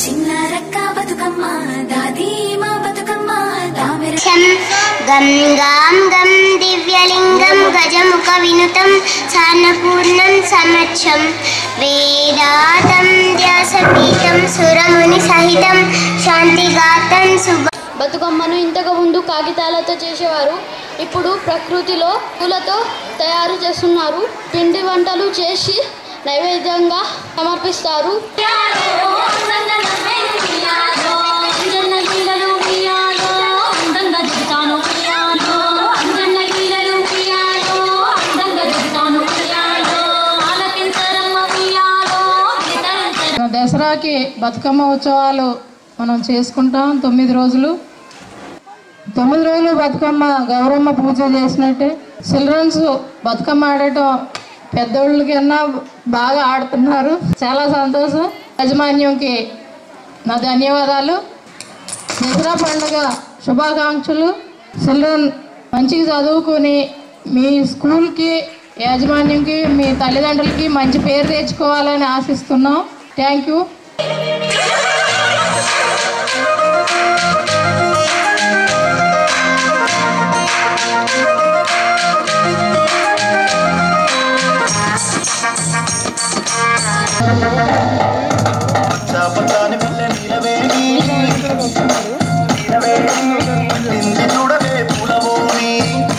చిన్నారక్క బతుకమ్మ దాది మా బతుకమ్మ దామెర శం గం గాం గం దివ్యలింగం గజముఖ వినుతం సాన్నపూర్ణం సమక్షం వేదాతం వ్యాసపీఠం సురముని సహితం శాంతిగాతం శుభ బతుకమ్మను ఇంతకు ముందు కాగితాలతో చేసేవారు ఇప్పుడు ప్రకృతిలో పూలతో తయారు చేస్తున్నారు పిండి వంటలు చేసి నైవేద్యంగా సమర్పిస్తారు దసరాకి బతుకమ్మ ఉత్సవాలు మనం చేసుకుంటాం తొమ్మిది రోజులు తొమ్మిది రోజులు బతుకమ్మ గౌరమ్మ పూజ చేసినట్టే చిల్డ్రన్స్ బతుకమ్మ ఆడటం పెద్దోళ్ళకన్నా బాగా ఆడుతున్నారు చాలా సంతోషం యాజమాన్యంకి నా ధన్యవాదాలు దసరా పండుగ శుభాకాంక్షలు చిల్డ్రన్ మంచిగా చదువుకొని మీ స్కూల్కి యాజమాన్యంకి మీ తల్లిదండ్రులకి మంచి పేరు తెచ్చుకోవాలని ఆశిస్తున్నాం థ్యాంక్ యూ చాపతాని వల్లే నీలవేణి నీలవేణి నింది చూడవే పూలవోని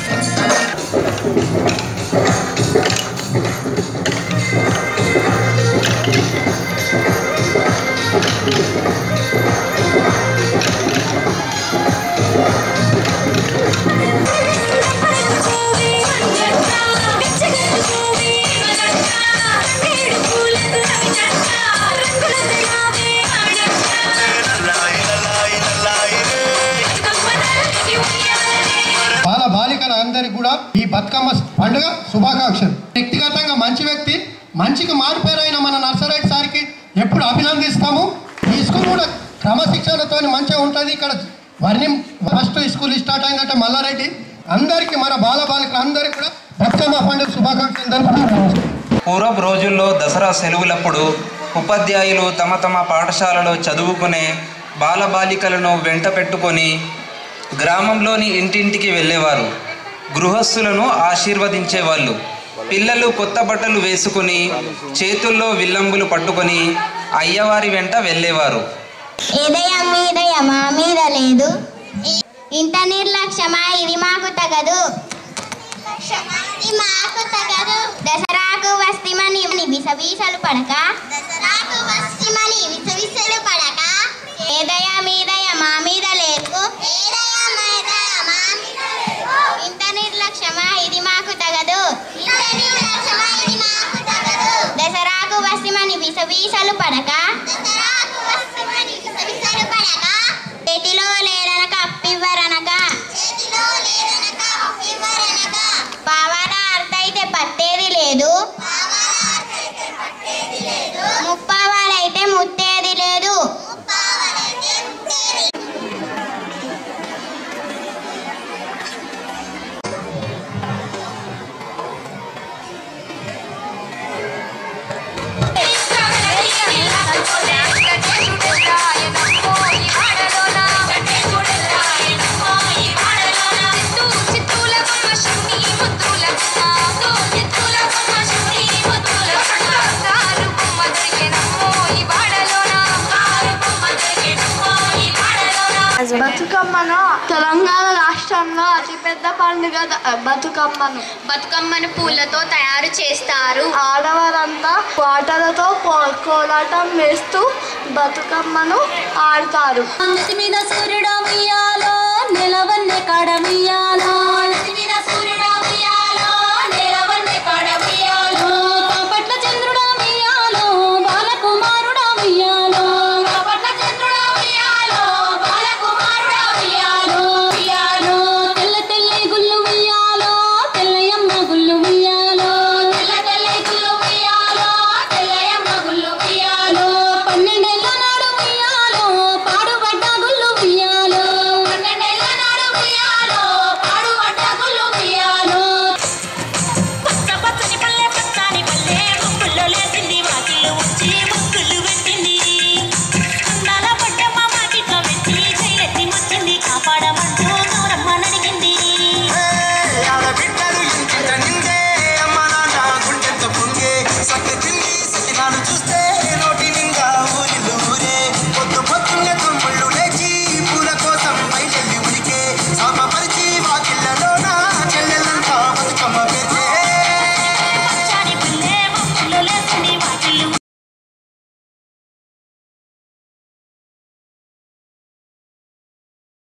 బాల బాలికల అందరికి కూడా ఈ బతుకమ్మ పండుగ శుభాకాంక్షలు వ్యక్తిగతంగా మంచి వ్యక్తి మంచికి మారిపోయిన మన నర్సరైట్ సార్కి ఎప్పుడు అభినందిస్తాము ఈ స్కూల్ కూడా క్రమశిక్షణతో మంచిగా ఉంటుంది ఇక్కడ వర్ణి ఫస్ట్ స్కూల్ స్టార్ట్ అయిందంటే మల్లారెడ్డి అందరికీ మన బాల బాలికలు అందరికీ కూడా బతుకమ్మ పండుగ శుభాకాంక్షలు తెలుపుతున్నాము పూర్వపు రోజుల్లో దసరా సెలవులప్పుడు ఉపాధ్యాయులు తమ తమ పాఠశాలలో చదువుకునే బాలబాలికలను వెంట పెట్టుకొని గ్రామంలోని ఇంటింటికి వెళ్ళేవారు గృహస్థులను ఆశీర్వదించేవాళ్ళు పిల్లలు కొత్త బట్టలు వేసుకుని చేతుల్లో విల్లంబులు పట్టుకొని అయ్యవారి వెంట వెళ్ళేవారు ఏదయం మీదయ మా మీద లేదు ఇంత నిర్లక్ష్యమా ఇది మాకు తగదు ఇది మాకు తగదు దసరాకు వస్తిమని విసవీసలు పడక దసరాకు వస్తిమని విసవిసలు పడక ఏదయ మీదయ మా మీద లేదు ఏదయ మీదయ మా మీద లేదు ఇంత నిర్లక్ష్యమా ఇది మాకు తగదు ఇంత నిర్లక్ష్యమా ఇది మాకు తగదు దసరాకు వస్తిమని విసవీసలు పడక దసరాకు వస్తిమని విసవిసలు పడక చేతిలో లేదనక అప్పివ్వరనక చేతిలో లేదనక అప్పివ్వరనక పావాల అర్థైతే పట్టేది లేదు ముప్పావాలైతే ముట్టేది లేదు బతుకమ్మను తెలంగాణ రాష్ట్రంలో అతిపెద్ద పండుగ ద- బతుకమ్మను బతుకమ్మను పూలతో తయారు చేస్తారు ఆడవారంతా పాటలతో కో- కోలాటం వేస్తూ బతుకమ్మను ఆడతారు మీద సూర్యుడు ఉయ్యాలో నిలవన్నే కడమియాలో